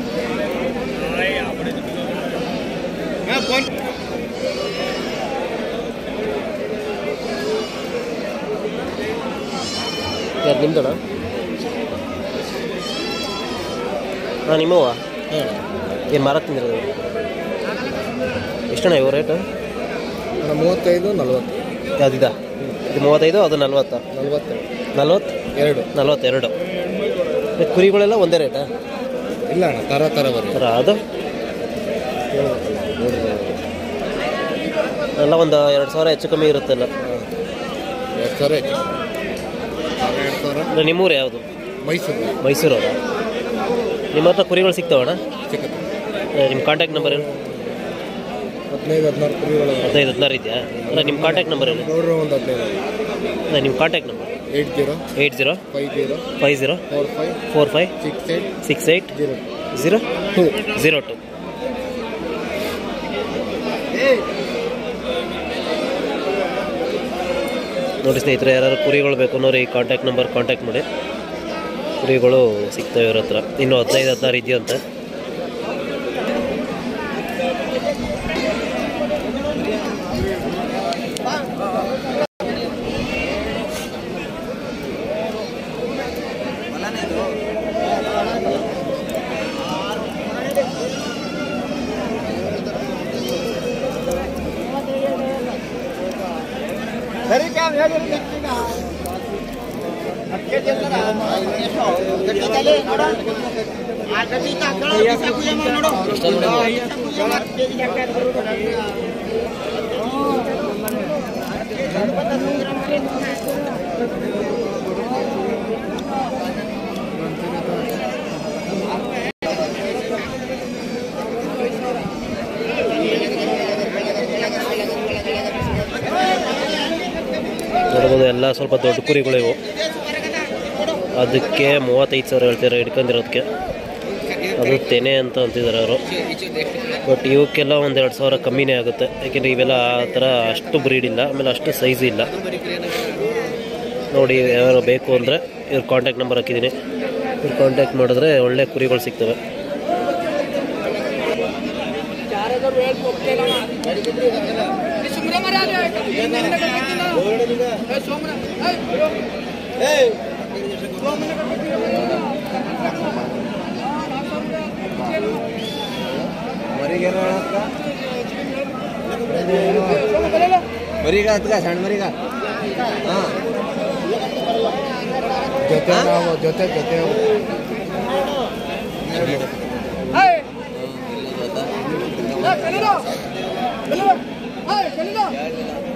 ಯಾರು ನಿಮ್ದಣ್ಣ ಹಾಂ ನಿಮ್ಮವ ಏನು ಮಾರಕ್ಕೆ ತಿಂದಿರೋದು ಎಷ್ಟಣ್ಣ ಇವು ರೇಟು ಮೂವತ್ತೈದು ನಲ್ವತ್ತು ಯಾವುದಿದ ಇದು ಮೂವತ್ತೈದು ಅದು ನಲ್ವತ್ತ ನಲ್ವತ್ತೆರಡು ನಲ್ವತ್ತು ಎರಡು ನಲ್ವತ್ತೆರಡು ಇದು ಕುರಿಗಳೆಲ್ಲ ಒಂದೇ ರೇಟಾ ಇಲ್ಲ ಅಣ್ಣ ತರ ತರ ಬರೀ ಸರ ಅದು ಎಲ್ಲ ಒಂದು ಎರಡು ಸಾವಿರ ಹೆಚ್ಚು ಕಮ್ಮಿ ಇರುತ್ತಲ್ಲ ಎರಡು ಸಾವಿರ ಹೆಚ್ಚು ಎರಡು ಸಾವಿರ ಅಂದ್ರೆ ನಿಮ್ಮೂರು ಯಾವುದು ಮೈಸೂರು ಮೈಸೂರು ಅವರ ನಿಮ್ಮ ಹತ್ರ ಕುರಿಗಳು ಸಿಗ್ತಾವಣ್ಣ ಸಿಕ್ಕತ್ತೆ ಏ, ನಿಮ್ಮ ಕಾಂಟ್ಯಾಕ್ಟ್ ನಂಬರ್ ಏನು ಹದಿನೈದು ಹದಿನಾರು ಕುರಿಗಳು ಹದಿನೈದು ಹದಿನಾರು ಇದೆಯಾ ಅಲ್ಲ ನಿಮ್ಮ ಕಾಂಟ್ಯಾಕ್ಟ್ ನಂಬರ್ ಏನು ಗೌಡ್ರ ಒಂದು ಹದಿನೈದು ಅಲ್ಲ ನಿಮ್ಮ contact number eight zero eight zero five zero five zero four five four five six eight six eight zero zero two zero two ನೋಡಿ ಸ್ನೇಹಿತರೆ ಯಾರು ಕುರಿಗಳು ಬೇಕು ಅನ್ನೋರು ಈ ಕಾಂಟ್ಯಾಕ್ಟ್ ನಂಬರ್ ಕಾಂಟ್ಯಾಕ್ಟ್ ಮಾಡಿ ಕುರಿಗಳು ಸಿಗ್ತವೆ ಇವ್ರ ಹತ್ರ ಇನ್ನು ಹದಿನೈದು ಹದಿನಾರು ಇದೆಯಂತೆ ನೋಡ್ಬೋದು ಎಲ್ಲ ಸ್ವಲ್ಪ ದೊಡ್ಡ ಕುರಿಗಳು ಇವು ಅದಕ್ಕೆ ಮೂವತ್ತೈದು ಸಾವಿರ ಹೇಳ್ತಾರೆ ಹಿಡ್ಕೊಂಡಿರೋದಕ್ಕೆ ಅದು ತೆನೆ ಅಂತ ಅಂತಿದ್ದಾರೆ ಅವರು ಬಟ್ ಇವಕ್ಕೆಲ್ಲ ಒಂದೆರಡು ಸಾವಿರ ಕಮ್ಮಿನೇ ಆಗುತ್ತೆ ಯಾಕೆಂದರೆ ಇವೆಲ್ಲ ಆ ಥರ ಅಷ್ಟು ಬ್ರೀಡ್ ಇಲ್ಲ ಆಮೇಲೆ ಅಷ್ಟು ಸೈಜ್ ಇಲ್ಲ ನೋಡಿ ಯಾರು ಬೇಕು ಅಂದರೆ ಇವ್ರ ಕಾಂಟ್ಯಾಕ್ಟ್ ನಂಬರ್ ಹಾಕಿದ್ದೀನಿ ಇವ್ರು ಕಾಂಟ್ಯಾಕ್ಟ್ ಮಾಡಿದ್ರೆ ಒಳ್ಳೆ ಕುರಿಗಳು ಸಿಗ್ತವೆ ಮರಿಗ ಹತ್ಗ ಸಣ್ಣ ಮರಿಗ ಜೊತೆ ನಾವು ಜೊತೆ ಜೊತೆ Hey! Hey, Canelo! Canelo! Hey, Canelo!